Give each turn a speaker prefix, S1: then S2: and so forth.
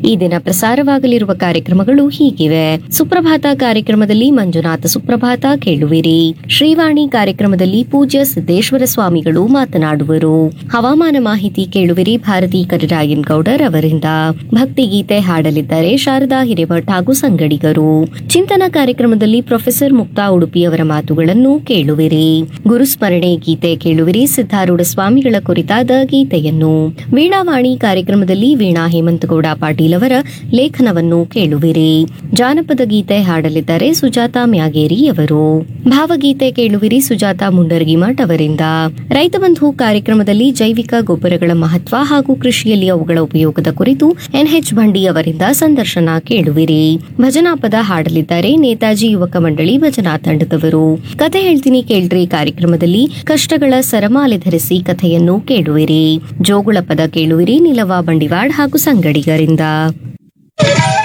S1: ಈ ದಿನ ಪ್ರಸಾರವಾಗಲಿರುವ ಕಾರ್ಯಕ್ರಮಗಳು ಹೀಗಿವೆ ಸುಪ್ರಭಾತ ಕಾರ್ಯಕ್ರಮದಲ್ಲಿ ಮಂಜುನಾಥ ಸುಪ್ರಭಾತ ಕೇಳುವಿರಿ ಶ್ರೀವಾಣಿ ಕಾರ್ಯಕ್ರಮದಲ್ಲಿ ಪೂಜ್ಯ ಸಿದ್ದೇಶ್ವರ ಸ್ವಾಮಿಗಳು ಮಾತನಾಡುವರು ಹವಾಮಾನ ಮಾಹಿತಿ ಕೇಳುವಿರಿ ಭಾರತಿ ಕರಿರಾಯನ್ ಗೌಡರ್ ಅವರಿಂದ ಭಕ್ತಿಗೀತೆ ಹಾಡಲಿದ್ದಾರೆ ಶಾರದಾ ಹಿರೇಮಠ್ ಹಾಗೂ ಸಂಗಡಿಗರು ಚಿಂತನ ಕಾರ್ಯಕ್ರಮದಲ್ಲಿ ಪ್ರೊಫೆಸರ್ ಮುಕ್ತಾ ಉಡುಪಿಯವರ ಮಾತುಗಳನ್ನು ಕೇಳುವಿರಿ ಗುರುಸ್ಮರಣೆ ಗೀತೆ ಕೇಳುವಿರಿ ಸಿದ್ದಾರೂಢ ಸ್ವಾಮಿಗಳ ಕುರಿತಾದ ಗೀತೆಯನ್ನು ವೀಣಾವಾಣಿ ಕಾರ್ಯಕ್ರಮದಲ್ಲಿ ವೀಣಾ ಹೇಮಂತಗೌಡ ಪಾಟೀಲ್ ಅವರ ಲೇಖನವನ್ನು ಕೇಳುವಿರಿ ಜಾನಪದ ಗೀತೆ ಹಾಡಲಿದ್ದಾರೆ ಸುಜಾತ ಮ್ಯಾಗೇರಿ ಅವರು ಭಾವಗೀತೆ ಕೇಳುವಿರಿ ಸುಜಾತ ಮುಂಡರ್ಗಿಮಠ್ ಅವರಿಂದ ರೈತ ಬಂಧು ಕಾರ್ಯಕ್ರಮದಲ್ಲಿ ಜೈವಿಕ ಗೊಬ್ಬರಗಳ ಮಹತ್ವ ಹಾಗೂ ಕೃಷಿಯಲ್ಲಿ ಅವುಗಳ ಉಪಯೋಗದ ಕುರಿತು ಎನ್ಎಚ್ ಭಂಡಿ ಅವರಿಂದ ಸಂದರ್ಶನ ಕೇಳುವಿರಿ ಭಜನಾ ಪದ ಹಾಡಲಿದ್ದಾರೆ ನೇತಾಜಿ ಯುವಕ ಮಂಡಳಿ ಭಜನಾ ತಂಡದವರು ಕತೆ ಹೇಳ್ತೀನಿ ಕೇಳ್ರಿ ಕಾರ್ಯಕ್ರಮದಲ್ಲಿ ಕಷ್ಟಗಳ ಸರಮಾಲೆ ಧರಿಸಿ ಕಥೆಯನ್ನು ಕೇಳುವಿರಿ ಜೋಗುಳ ಪದ ಕೇಳುವಿರಿ ನಿಲವ ಬಂಡಿವಾಡ್ ಹಾಗೂ ಸಂಗಡಿಗರಿಂದ